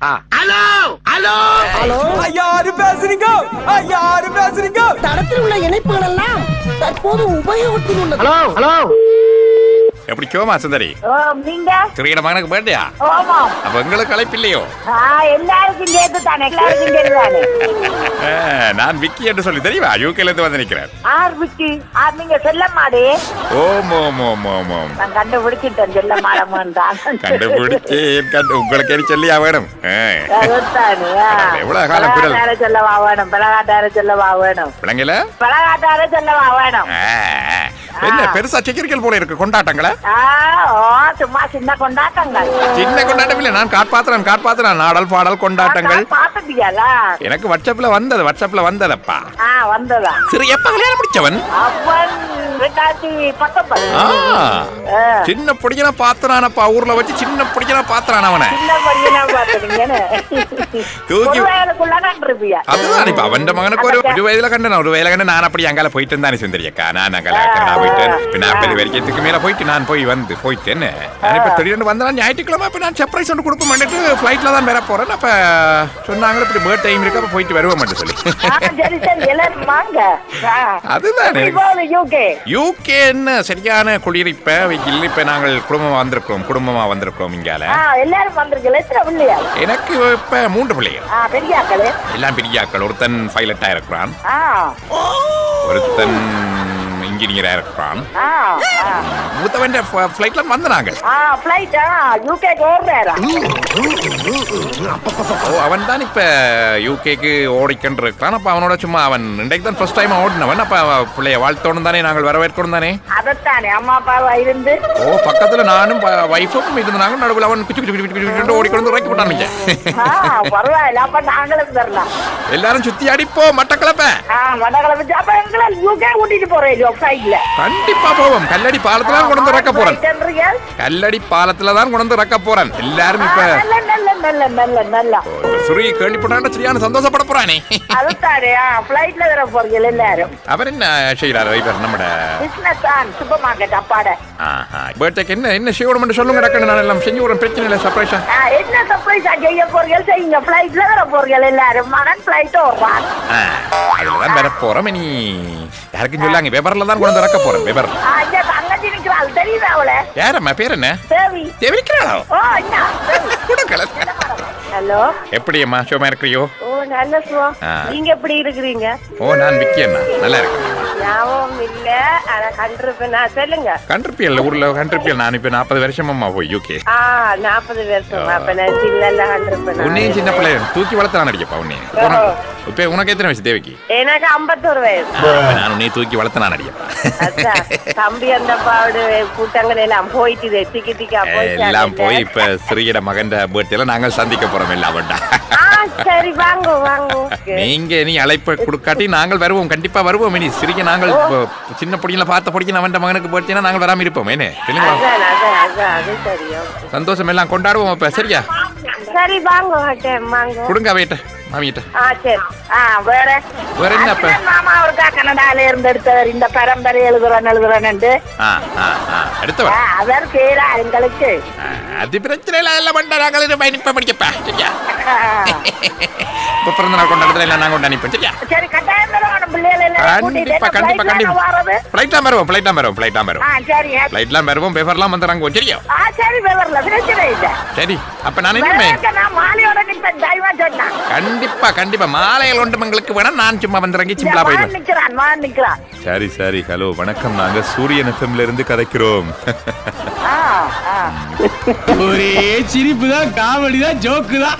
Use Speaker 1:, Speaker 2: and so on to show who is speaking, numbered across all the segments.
Speaker 1: Hello hello
Speaker 2: hello
Speaker 3: யாரு பேசுறீங்க யாரு பேசுறீங்க
Speaker 2: தடத்தில் உள்ள இணைப்புகள் எல்லாம் தற்போது உபயோகத்தில் உள்ளது
Speaker 1: ஹலோ ஹலோ
Speaker 4: எப்படி சோமா சுந்தரி
Speaker 5: ஓ நீங்க
Speaker 4: சிறிய மகனுக்கு பர்த்டேயா
Speaker 5: ஆமா
Speaker 4: அப்ப எங்களுக்கு அழைப்பு இல்லையோ
Speaker 5: ஆ, எல்லாருக்கும் சேர்த்து தானே எல்லாருக்கும் சேர்த்து தானே
Speaker 4: ஆ, நான் விக்கி என்று சொல்லி தெரியுமா யூகேல இருந்து வந்து நிக்கிறேன்
Speaker 5: ஆர் விக்கி ஆர் நீங்க செல்ல மாடு
Speaker 4: ஓம் ஓம் ஓம் ஓம் ஓம்
Speaker 5: நான் கண்டுபிடிச்சிட்டேன் செல்ல மாடமன் தான்
Speaker 4: கண்டுபிடிச்சு கண்டு உங்களுக்கு என்ன சொல்லியா வேணும் ஆ.
Speaker 5: அதுதானே, ஆ.
Speaker 4: எவ்வளவு காலம் பிறகு?
Speaker 5: பலகாட்டார சொல்லவா வேணும் பலகாட்டார சொல்லவா வேணும்
Speaker 4: விளங்கல
Speaker 5: பலகாட்டார சொல்லவா வேணும்
Speaker 4: ஆ, என்ன பெருசா சிக்கரிக்கல் போல இருக்கு கொண்டாட்டங்களா
Speaker 5: ஆ, ஓ சும்மா சின்ன கொண்டாட்டங்கள்
Speaker 4: சின்ன கொண்டாட்டம் இல்ல நான் காட்பாத்திரன் காட்பாத்திரன் நாடல் பாடல் கொண்டாட்டங்கள்
Speaker 5: பாத்துட்டியாலா
Speaker 4: எனக்கு வாட்ஸ்அப்ல வந்தது வாட்ஸ்அப்ல வந்ததப்பா
Speaker 5: ஆ வந்ததா
Speaker 4: சரி எப்ப கல்யாணம் முடிச்சவன்
Speaker 5: அவன் ரெண்டாயிரத்தி பத்தொன்பது
Speaker 4: ஆ,
Speaker 5: ஆ.
Speaker 4: சின்ன பிடிக்கன பாத்திரானப்பா ஊர்ல வச்சு சின்ன பிடிக்கன பாத்திரான அவனை
Speaker 5: சின்ன பையனா பாத்துட்டீங்கன்னு
Speaker 4: தூக்கி-
Speaker 5: ஒரு வயலுக்குள்ள கண்டிருப்பியா
Speaker 4: அதுதான் இப்ப அவன் மகனுக்கு ஒரு ஒரு வயதுல கண்டு ஒரு வயதுல கண்டு நான் அப்படி அங்கால போயிட்டு இருந்தானே சுந்தரியக்கா நான் அங்கால கனடா போயிட்டேன் இப்ப நாற்பது வரைக்கும் மேல போயிட்டு நான் போய் வந்து போயிட்டேன் நான் இப்ப திடீர்னு வந்தா ஞாயிற்றுக்கிழமை இப்ப நான் சர்ப்ரைஸ் ஒன்று கொடுக்க மாட்டேன் ஃபிளைட்ல தான் வர போறேன் அப்ப சொன்னாங்க இப்படி பேர்ட் டைம் இருக்கு அப்ப போயிட்டு வருவோம் மட்டும் சொல்லி
Speaker 5: ஆ, சரி சரி எல்லாரும் வாங்க ஆ.
Speaker 4: அதுதான்
Speaker 5: எப்படி
Speaker 4: எனக்கு-
Speaker 5: போகுது யூகே
Speaker 4: யூகே என்ன சரியான குளிரிப்ப வெயில் இப்ப நாங்கள் குடும்பமா வந்திருக்கோம் குடும்பமா வந்திருக்கோம் இங்கால
Speaker 5: ஆ எல்லாரும் வந்திருக்கல எத்தனை பிள்ளையா
Speaker 4: எனக்கு இப்ப மூன்று பிள்ளைகள்
Speaker 5: ஆ பெரியாக்களு
Speaker 4: எல்லாம் பெரியாக்கள் ஒருத்தன் பைலட்டா இருக்கிறான்
Speaker 5: ஆ
Speaker 4: ஒருத்தன் இன்ஜினியரா இருக்கிறான்
Speaker 5: ஆ ஆ.
Speaker 4: மூத்தவன் ஃபிளைட்ல வந்த நாங்கள்
Speaker 5: ஆ ஃப்ளைட் ஆ யூகேக்கு ஓடுறாரா
Speaker 4: ஓ அவன் தான் இப்ப யூகேக்கு ஓடிக்கொண்டு இருக்கிறான் அப்ப அவனோட சும்மா அவன் இன்றைக்கு தான் ஃபர்ஸ்ட் டைம் ஓடினவன் அப்ப அவ பிள்ளைய வாழ்த்தோணும் தானே நாங்கள் வரவேற்கணும் தானே
Speaker 5: அதைத்தானே அம்மா அப்பாவா இருந்து
Speaker 4: ஓ பக்கத்துல நானும் வைஃபும் இருந்தாங்க நடுவில் அவன் குச்சி குச்சி குச்சி குச்சி குச்சி ஓடிக்கொண்டு இறக்கி விட்டானுங்க
Speaker 5: ஆ பரவாயில்ல அப்ப நாங்களும் தரலாம்
Speaker 4: எல்லாரும் சுத்தி அடிப்போ மட்டக்களப்ப
Speaker 5: ஆ மடகளை அப்ப எங்களை யூகே கூட்டிட்டு போறேன் ஃப்ளைட்ல
Speaker 4: கண்டிப்பா போவோம் கல்லடி பாலத்துல தான் கொண்டு வந்து இறக்க போறேன்
Speaker 5: போறேன்
Speaker 4: கல்லடி பாலத்துல தான் கொண்டு வந்து இறக்க போறேன் எல்லாரும் இப்ப
Speaker 5: நல்ல நல்ல நல்ல நல்ல நல்ல
Speaker 4: சுரி கேள்விப்பட்டாண்ட சரியான சந்தோஷப்பட போறானே
Speaker 5: அதுதானே ஃப்ளைட்ல வர போறீங்க எல்லாரும்
Speaker 4: அவர் என்ன செய்யறாரு இவர் நம்மட
Speaker 5: பிசினஸ் தான் சூப்பர் மார்க்கெட் அப்பாட
Speaker 4: பர்த்டேக்கு என்ன என்ன செய்யணும் சொல்லுங்க டக்குன்னு நான் எல்லாம் செஞ்சு விடுறேன் பிரச்சனை இல்லை சர்ப்ரைஸா
Speaker 5: ஆ, என்ன சர்ப்ரைஸ் செய்ய போறீங்க செய்யுங்க ஃப்ளைட்ல வர போறீங்க எல்லாரும் மகன் ஃப்ளைட் ஓடுறான்
Speaker 4: அதுல தான் வர போறோம் இனி யாருக்கும் சொல்லாங்க வெபர்ல தான் கொண்டு வந்து இறக்க போறேன் வெபர்
Speaker 5: ஆ, இங்க தங்கச்சி நிக்கிறாள் தெரியுதா அவளை
Speaker 4: யாரம்மா பேர் என்ன
Speaker 5: தேவி
Speaker 4: தேவிக்கிறாளோ
Speaker 5: ஓ என்ன ஹலோ
Speaker 4: எப்படி அம்மா சோமா இருக்கிறியோ
Speaker 5: ஓ நல்ல சுவா
Speaker 4: ஆ.
Speaker 5: நீங்க எப்படி இருக்கிறீங்க
Speaker 4: ஓ நான் விக்கி அண்ணா நல்லா இருக்கேன்
Speaker 5: ஞாபகம் இல்ல ஆனா கண்டிருப்பேன் நான் சொல்லுங்க
Speaker 4: கண்டிருப்பியல் ஊர்ல கண்டிருப்பியல் நான் இப்ப நாற்பது வருஷமா போய் யூகே
Speaker 5: ஆ நாற்பது வருஷம் அப்ப நான் சில்ல கண்டிருப்பேன்
Speaker 4: உன்னையும் சின்ன பிள்ளை தூக்கி வளர்த்தான் அடிக்கப்பா உன்னையும் உனக்கு- இப்ப உனக்கு எத்தனை வயசு தேவிக்கு
Speaker 5: எனக்கு ஐம்பத்தொரு வயசு
Speaker 4: அப்ப நான் உன்னையும் தூக்கி வளர்த்தான் அடிக்கப்பா
Speaker 5: அதான் தம்பி அந்த பாவோட கூட்டங்கள் எல்லாம் போயிட்டு திக்கி திக்கா
Speaker 4: எல்லாம் போய்
Speaker 5: போயிட்டு
Speaker 4: இப்ப சிறியிட மகன் பர்த்டேல நாங்கள் சந்திக்க போறோம் எல்லாம் வேண்டா
Speaker 5: ஆ சரி வாங்க வாங்க
Speaker 4: நீங்க நீ அழைப்பு கொடுக்காட்டி நாங்கள் வருவோம் கண்டிப்பா வருவோம் இனி சிறிய நாங்கள் இப்போ சின்ன பொடியில பார்த்த பொடிக்கு அவன் மகனுக்கு பர்த்டேனா நாங்கள் வராம இருப்போம் என்ன தெரியுமா
Speaker 5: அதான் அதான் அதான் அது தெரியும்
Speaker 4: சந்தோஷம் எல்லாம் கொண்டாடுவோம் இப்ப சரியா
Speaker 5: சரி வாங்க ஹட்டேன் வாங்க
Speaker 4: கொடுங்க அவையிட்ட மாமியிட்ட
Speaker 5: ஆ சரி ஆ வேற
Speaker 4: வேற என்ன அப்ப?
Speaker 5: அண்ணன் மாமா அவருக்கா கனடால இருந்து எடுத்தவர் இந்த பரம்பரை எழுதுறேன் எழுதுறேன்னு
Speaker 4: ஆ ஆ ஆ அடுத்தவர்
Speaker 5: அவர் பேரா எங்களுக்கு
Speaker 4: ஆ, அது பிரச்சனை இல்லை எல்லாம் பண்ண நாங்கள் இது பயணிப்ப படிக்கப்பா சரியா
Speaker 5: ஆ.
Speaker 4: இப்ப பிறந்த நாள் கொண்டாடுறதுல எல்லாம் நாங்கள் கொண்டு அனுப்போம் சரியா
Speaker 5: சரி கட்டாயம் வரணும் பிள்ளைகள் எல்லாம் கூட்டிட்டு
Speaker 4: கண்டிப்பா
Speaker 5: என்ன
Speaker 4: கண்டிப்பா
Speaker 5: flight தானே
Speaker 4: கண்டிப்பா
Speaker 5: வர்றது?
Speaker 4: ஃப்ளைட்லாம் வருவோம் ஃப்ளைட்லாம் வருவோம் ஃப்ளைட்லாம்
Speaker 5: ஆ
Speaker 4: வருவோம்
Speaker 5: சரி
Speaker 4: ஃப்ளைட்லாம் வருவோம் பேப்பர்லாம் வந்துடுறாங்க சரியா
Speaker 5: ஆ சரி விவரல பிரச்சனை இல்லை
Speaker 4: சரி அப்ப நான் இனிமே
Speaker 5: வரவேற்க நான் மாலையோட நிற்பேன் தைவா சொன்னான்
Speaker 4: கண்டிப்பா கண்டிப்பா மாலையில் ஒன்று உங்களுக்கு வேணா நான் சும்மா வந்துறங்கி சிம்பிளா
Speaker 5: மான்
Speaker 4: போயிடுவேன்
Speaker 5: நிக்கிறான் மான் நிக்கிறான்
Speaker 4: சரி சரி ஹலோ வணக்கம் நாங்க சூரியன் எஃப்எம்ல இருந்து கதைக்கிறோம்
Speaker 5: ஆ ஆ
Speaker 1: ஒரே சிரிப்பு தான் காமெடி தான் ஜோக்கு தான்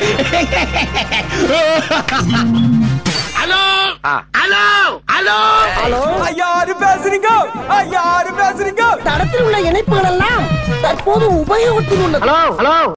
Speaker 1: ஹலோ ஹலோ ஹலோ
Speaker 2: ஹலோ
Speaker 3: யாரு பேசுறீங்க யாரு பேசுறீங்க
Speaker 2: தடத்தில் உள்ள இணைப்புகள் எல்லாம் தற்போது உபயோகத்தில் உள்ளது
Speaker 1: ஹலோ ஹலோ